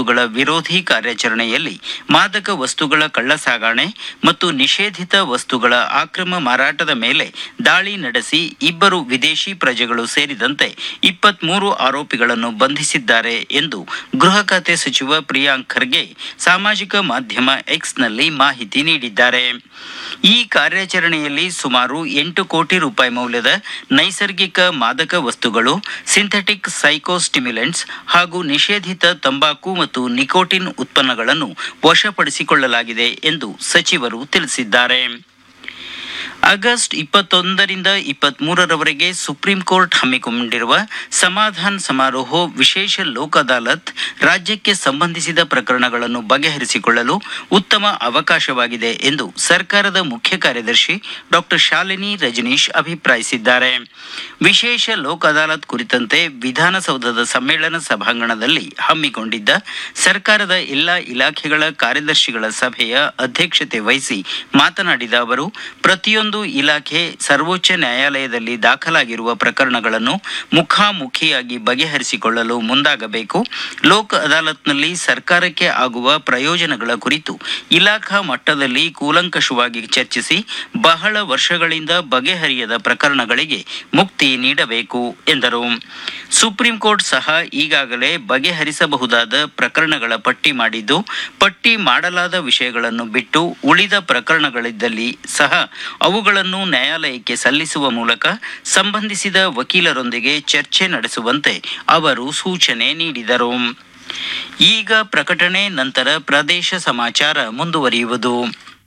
ವಸ್ತುಗಳ ವಿರೋಧಿ ಕಾರ್ಯಾಚರಣೆಯಲ್ಲಿ ಮಾದಕ ವಸ್ತುಗಳ ಕಳ್ಳಸಾಗಣೆ ಮತ್ತು ನಿಷೇಧಿತ ವಸ್ತುಗಳ ಅಕ್ರಮ ಮಾರಾಟದ ಮೇಲೆ ದಾಳಿ ನಡೆಸಿ ಇಬ್ಬರು ವಿದೇಶಿ ಪ್ರಜೆಗಳು ಸೇರಿದಂತೆ ಇಪ್ಪತ್ಮೂರು ಆರೋಪಿಗಳನ್ನು ಬಂಧಿಸಿದ್ದಾರೆ ಎಂದು ಗೃಹ ಖಾತೆ ಸಚಿವ ಪ್ರಿಯಾಂಕ್ ಖರ್ಗೆ ಸಾಮಾಜಿಕ ಮಾಧ್ಯಮ ಎಕ್ಸ್ನಲ್ಲಿ ಮಾಹಿತಿ ನೀಡಿದ್ದಾರೆ ಈ ಕಾರ್ಯಾಚರಣೆಯಲ್ಲಿ ಸುಮಾರು ಎಂಟು ಕೋಟಿ ರೂಪಾಯಿ ಮೌಲ್ಯದ ನೈಸರ್ಗಿಕ ಮಾದಕ ವಸ್ತುಗಳು ಸಿಂಥೆಟಿಕ್ ಸೈಕೋಸ್ಟಿಮ್ಯುಲೆಂಟ್ಸ್ ಹಾಗೂ ನಿಷೇಧಿತ ತಂಬಾಕು ಮತ್ತು ನಿಕೋಟಿನ್ ಉತ್ಪನ್ನಗಳನ್ನು ವಶಪಡಿಸಿಕೊಳ್ಳಲಾಗಿದೆ ಎಂದು ಸಚಿವರು ತಿಳಿಸಿದ್ದಾರೆ ಆಗಸ್ಟ್ ಇಪ್ಪತ್ತೊಂದರಿಂದ ಇಪ್ಪತ್ಮೂರರವರೆಗೆ ಸುಪ್ರೀಂ ಕೋರ್ಟ್ ಹಮ್ಮಿಕೊಂಡಿರುವ ಸಮಾಧಾನ್ ಸಮಾರೋಹ ವಿಶೇಷ ಲೋಕ್ ಅದಾಲತ್ ರಾಜ್ಯಕ್ಕೆ ಸಂಬಂಧಿಸಿದ ಪ್ರಕರಣಗಳನ್ನು ಬಗೆಹರಿಸಿಕೊಳ್ಳಲು ಉತ್ತಮ ಅವಕಾಶವಾಗಿದೆ ಎಂದು ಸರ್ಕಾರದ ಮುಖ್ಯ ಕಾರ್ಯದರ್ಶಿ ಡಾಕ್ಟರ್ ಶಾಲಿನಿ ರಜನೀಶ್ ಅಭಿಪ್ರಾಯಿಸಿದ್ದಾರೆ ವಿಶೇಷ ಲೋಕ್ ಅದಾಲತ್ ಕುರಿತಂತೆ ವಿಧಾನಸೌಧದ ಸಮ್ಮೇಳನ ಸಭಾಂಗಣದಲ್ಲಿ ಹಮ್ಮಿಕೊಂಡಿದ್ದ ಸರ್ಕಾರದ ಎಲ್ಲ ಇಲಾಖೆಗಳ ಕಾರ್ಯದರ್ಶಿಗಳ ಸಭೆಯ ಅಧ್ಯಕ್ಷತೆ ವಹಿಸಿ ಮಾತನಾಡಿದ ಅವರು ಪ್ರತಿಯೊಂದು ಇಲಾಖೆ ಸರ್ವೋಚ್ಚ ನ್ಯಾಯಾಲಯದಲ್ಲಿ ದಾಖಲಾಗಿರುವ ಪ್ರಕರಣಗಳನ್ನು ಮುಖಾಮುಖಿಯಾಗಿ ಬಗೆಹರಿಸಿಕೊಳ್ಳಲು ಮುಂದಾಗಬೇಕು ಲೋಕ್ ಅದಾಲತ್ನಲ್ಲಿ ಸರ್ಕಾರಕ್ಕೆ ಆಗುವ ಪ್ರಯೋಜನಗಳ ಕುರಿತು ಇಲಾಖಾ ಮಟ್ಟದಲ್ಲಿ ಕೂಲಂಕಷವಾಗಿ ಚರ್ಚಿಸಿ ಬಹಳ ವರ್ಷಗಳಿಂದ ಬಗೆಹರಿಯದ ಪ್ರಕರಣಗಳಿಗೆ ಮುಕ್ತಿ ನೀಡಬೇಕು ಎಂದರು ಸುಪ್ರೀಂ ಕೋರ್ಟ್ ಸಹ ಈಗಾಗಲೇ ಬಗೆಹರಿಸಬಹುದಾದ ಪ್ರಕರಣಗಳ ಪಟ್ಟಿ ಮಾಡಿದ್ದು ಪಟ್ಟಿ ಮಾಡಲಾದ ವಿಷಯಗಳನ್ನು ಬಿಟ್ಟು ಉಳಿದ ಪ್ರಕರಣಗಳಿದ್ದಲ್ಲಿ ಸಹ ಅವುಗಳನ್ನು ನ್ಯಾಯಾಲಯಕ್ಕೆ ಸಲ್ಲಿಸುವ ಮೂಲಕ ಸಂಬಂಧಿಸಿದ ವಕೀಲರೊಂದಿಗೆ ಚರ್ಚೆ ನಡೆಸುವಂತೆ ಅವರು ಸೂಚನೆ ನೀಡಿದರು ಈಗ ಪ್ರಕಟಣೆ ನಂತರ ಪ್ರದೇಶ ಸಮಾಚಾರ ಮುಂದುವರಿಯುವುದು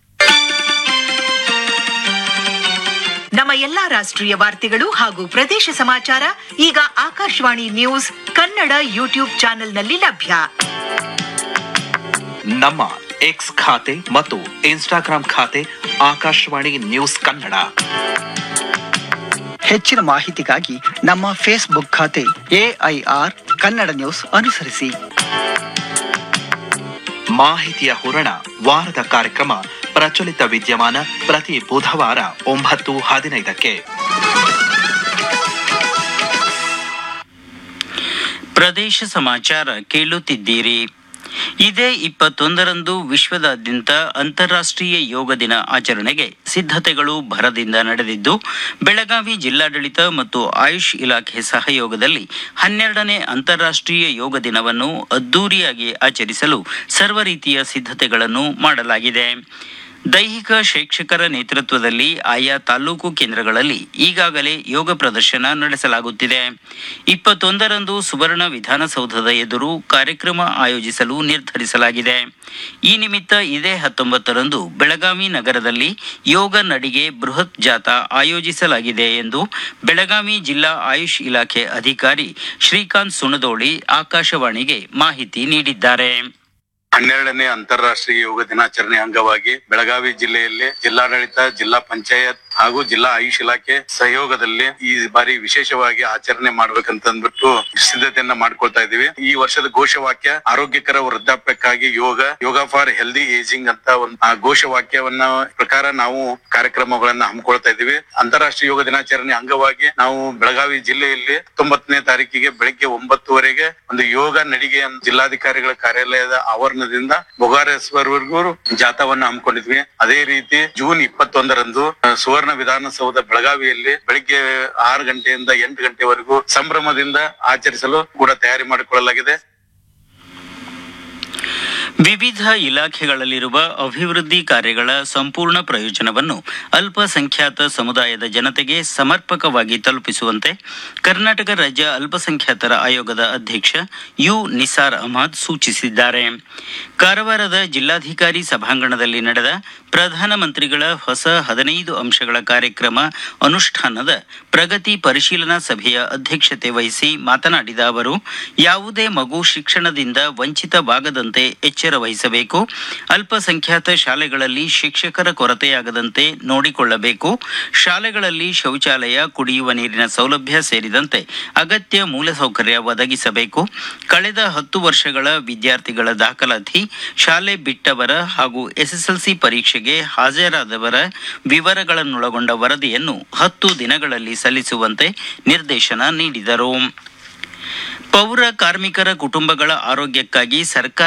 ನಮ್ಮ ಎಲ್ಲಾ ರಾಷ್ಟ್ರೀಯ ವಾರ್ತೆಗಳು ಹಾಗೂ ಪ್ರದೇಶ ಸಮಾಚಾರ ಈಗ ಆಕಾಶವಾಣಿ ನ್ಯೂಸ್ ಕನ್ನಡ ಯೂಟ್ಯೂಬ್ ಚಾನೆಲ್ನಲ್ಲಿ ಲಭ್ಯ ನಮ್ಮ ಎಕ್ಸ್ ಖಾತೆ ಮತ್ತು ಇನ್ಸ್ಟಾಗ್ರಾಂ ಖಾತೆ ಆಕಾಶವಾಣಿ ನ್ಯೂಸ್ ಕನ್ನಡ ಹೆಚ್ಚಿನ ಮಾಹಿತಿಗಾಗಿ ನಮ್ಮ ಫೇಸ್ಬುಕ್ ಖಾತೆ ಎಐಆರ್ ಕನ್ನಡ ನ್ಯೂಸ್ ಅನುಸರಿಸಿ ಮಾಹಿತಿಯ ಹೂರಣ ವಾರದ ಕಾರ್ಯಕ್ರಮ ಪ್ರಚಲಿತ ವಿದ್ಯಮಾನ ಪ್ರತಿ ಬುಧವಾರ ಒಂಬತ್ತು ಹದಿನೈದಕ್ಕೆ ಪ್ರದೇಶ ಸಮಾಚಾರ ಕೇಳುತ್ತಿದ್ದೀರಿ ಇದೇ ಇಪ್ಪತ್ತೊಂದರಂದು ವಿಶ್ವದಾದ್ಯಂತ ಅಂತಾರಾಷ್ಟ್ರೀಯ ಯೋಗ ದಿನ ಆಚರಣೆಗೆ ಸಿದ್ಧತೆಗಳು ಭರದಿಂದ ನಡೆದಿದ್ದು ಬೆಳಗಾವಿ ಜಿಲ್ಲಾಡಳಿತ ಮತ್ತು ಆಯುಷ್ ಇಲಾಖೆ ಸಹಯೋಗದಲ್ಲಿ ಹನ್ನೆರಡನೇ ಅಂತಾರಾಷ್ಟ್ರೀಯ ಯೋಗ ದಿನವನ್ನು ಅದ್ದೂರಿಯಾಗಿ ಆಚರಿಸಲು ಸರ್ವ ರೀತಿಯ ಸಿದ್ಧತೆಗಳನ್ನು ಮಾಡಲಾಗಿದೆ ದೈಹಿಕ ಶಿಕ್ಷಕರ ನೇತೃತ್ವದಲ್ಲಿ ಆಯಾ ತಾಲೂಕು ಕೇಂದ್ರಗಳಲ್ಲಿ ಈಗಾಗಲೇ ಯೋಗ ಪ್ರದರ್ಶನ ನಡೆಸಲಾಗುತ್ತಿದೆ ಇಪ್ಪತ್ತೊಂದರಂದು ಸುವರ್ಣ ವಿಧಾನಸೌಧದ ಎದುರು ಕಾರ್ಯಕ್ರಮ ಆಯೋಜಿಸಲು ನಿರ್ಧರಿಸಲಾಗಿದೆ ಈ ನಿಮಿತ್ತ ಇದೇ ಹತ್ತೊಂಬತ್ತರಂದು ಬೆಳಗಾವಿ ನಗರದಲ್ಲಿ ಯೋಗ ನಡಿಗೆ ಬೃಹತ್ ಜಾಥಾ ಆಯೋಜಿಸಲಾಗಿದೆ ಎಂದು ಬೆಳಗಾವಿ ಜಿಲ್ಲಾ ಆಯುಷ್ ಇಲಾಖೆ ಅಧಿಕಾರಿ ಶ್ರೀಕಾಂತ್ ಸುಣದೋಳಿ ಆಕಾಶವಾಣಿಗೆ ಮಾಹಿತಿ ನೀಡಿದ್ದಾರೆ ಹನ್ನೆರಡನೇ ಅಂತಾರಾಷ್ಟ್ರೀಯ ಯೋಗ ದಿನಾಚರಣೆ ಅಂಗವಾಗಿ ಬೆಳಗಾವಿ ಜಿಲ್ಲೆಯಲ್ಲಿ ಜಿಲ್ಲಾಡಳಿತ ಜಿಲ್ಲಾ ಪಂಚಾಯತ್ ಹಾಗೂ ಜಿಲ್ಲಾ ಆಯುಷ್ ಇಲಾಖೆ ಸಹಯೋಗದಲ್ಲಿ ಈ ಬಾರಿ ವಿಶೇಷವಾಗಿ ಆಚರಣೆ ಮಾಡ್ಬೇಕಂತ ಅಂದ್ಬಿಟ್ಟು ಸಿದ್ಧತೆಯನ್ನ ಮಾಡ್ಕೊಳ್ತಾ ಇದೀವಿ ಈ ವರ್ಷದ ಘೋಷವಾಕ್ಯ ಆರೋಗ್ಯಕರ ವೃದ್ಧಾಪ್ಯಕ್ಕಾಗಿ yoga yoga for healthy ageing ಅಂತ ಒಂದು ಆ ಘೋಷವಾಕ್ಯವನ್ನ ಪ್ರಕಾರ ನಾವು ಕಾರ್ಯಕ್ರಮಗಳನ್ನ ಹಮ್ಮಿಕೊಳ್ತಾ ಇದೀವಿ ಅಂತಾರಾಷ್ಟ್ರೀಯ ಯೋಗ ದಿನಾಚರಣೆ ಅಂಗವಾಗಿ ನಾವು ಬೆಳಗಾವಿ ಜಿಲ್ಲೆಯಲ್ಲಿ ತೊಂಬತ್ತನೇ ತಾರೀಕಿಗೆ ಬೆಳಿಗ್ಗೆ ಒಂಬತ್ತುವರೆಗೆ ಒಂದು ಯೋಗ ನಡಿಗೆ ಅಂತ ಜಿಲ್ಲಾಧಿಕಾರಿಗಳ ಕಾರ್ಯಾಲಯದ ಆವರಣದಿಂದ ಬೊಗಾರೇಶ್ವರ್ವರೆಗೂ ಜಾಥಾವನ್ನ ಹಮ್ಮಿಕೊಂಡಿದ್ವಿ ಅದೇ ರೀತಿ ಜೂನ್ ಇಪ್ಪತ್ತೊಂದರಂದು ಆ, ಸುವರ್ಣ ವಿಧಾನಸೌಧ ಬೆಳಗಾವಿಯಲ್ಲಿ ಬೆಳಿಗ್ಗೆ ಆರು ಗಂಟೆಯಿಂದ ಎಂಟು ಗಂಟೆವರೆಗೂ ಸಂಭ್ರಮದಿಂದ ಆಚರಿಸಲು ಕೂಡ ತಯಾರಿ ಮಾಡಿಕೊಳ್ಳಲಾಗಿದೆ ವಿವಿಧ ಇಲಾಖೆಗಳಲ್ಲಿರುವ ಅಭಿವೃದ್ಧಿ ಕಾರ್ಯಗಳ ಸಂಪೂರ್ಣ ಪ್ರಯೋಜನವನ್ನು ಅಲ್ಪಸಂಖ್ಯಾತ ಸಮುದಾಯದ ಜನತೆಗೆ ಸಮರ್ಪಕವಾಗಿ ತಲುಪಿಸುವಂತೆ ಕರ್ನಾಟಕ ರಾಜ್ಯ ಅಲ್ಪಸಂಖ್ಯಾತರ ಆಯೋಗದ ಅಧ್ಯಕ್ಷ ಯು ನಿಸಾರ್ ಅಹಮದ್ ಸೂಚಿಸಿದ್ದಾರೆ ಕಾರವಾರದ ಜಿಲ್ಲಾಧಿಕಾರಿ ಸಭಾಂಗಣದಲ್ಲಿ ನಡೆದ ಪ್ರಧಾನಮಂತ್ರಿಗಳ ಹೊಸ ಹದಿನೈದು ಅಂಶಗಳ ಕಾರ್ಯಕ್ರಮ ಅನುಷ್ಠಾನದ ಪ್ರಗತಿ ಪರಿಶೀಲನಾ ಸಭೆಯ ಅಧ್ಯಕ್ಷತೆ ವಹಿಸಿ ಮಾತನಾಡಿದ ಅವರು ಯಾವುದೇ ಮಗು ಶಿಕ್ಷಣದಿಂದ ವಂಚಿತವಾಗದಂತೆ ಎಚ್ಚರ ವಹಿಸಬೇಕು ಅಲ್ಪಸಂಖ್ಯಾತ ಶಾಲೆಗಳಲ್ಲಿ ಶಿಕ್ಷಕರ ಕೊರತೆಯಾಗದಂತೆ ನೋಡಿಕೊಳ್ಳಬೇಕು ಶಾಲೆಗಳಲ್ಲಿ ಶೌಚಾಲಯ ಕುಡಿಯುವ ನೀರಿನ ಸೌಲಭ್ಯ ಸೇರಿದಂತೆ ಅಗತ್ಯ ಮೂಲಸೌಕರ್ಯ ಒದಗಿಸಬೇಕು ಕಳೆದ ಹತ್ತು ವರ್ಷಗಳ ವಿದ್ಯಾರ್ಥಿಗಳ ದಾಖಲಾತಿ ಶಾಲೆ ಬಿಟ್ಟವರ ಹಾಗೂ ಎಸ್ಎಸ್ಎಲ್ಸಿ ಪರೀಕ್ಷೆಗೆ ಹಾಜರಾದವರ ವಿವರಗಳನ್ನೊಳಗೊಂಡ ವರದಿಯನ್ನು ಹತ್ತು ದಿನಗಳಲ್ಲಿ ಸಲ್ಲಿಸುವಂತೆ ನಿರ್ದೇಶನ ನೀಡಿದರು ಪೌರ ಕಾರ್ಮಿಕರ ಕುಟುಂಬಗಳ ಆರೋಗ್ಯಕ್ಕಾಗಿ ಸರ್ಕಾರ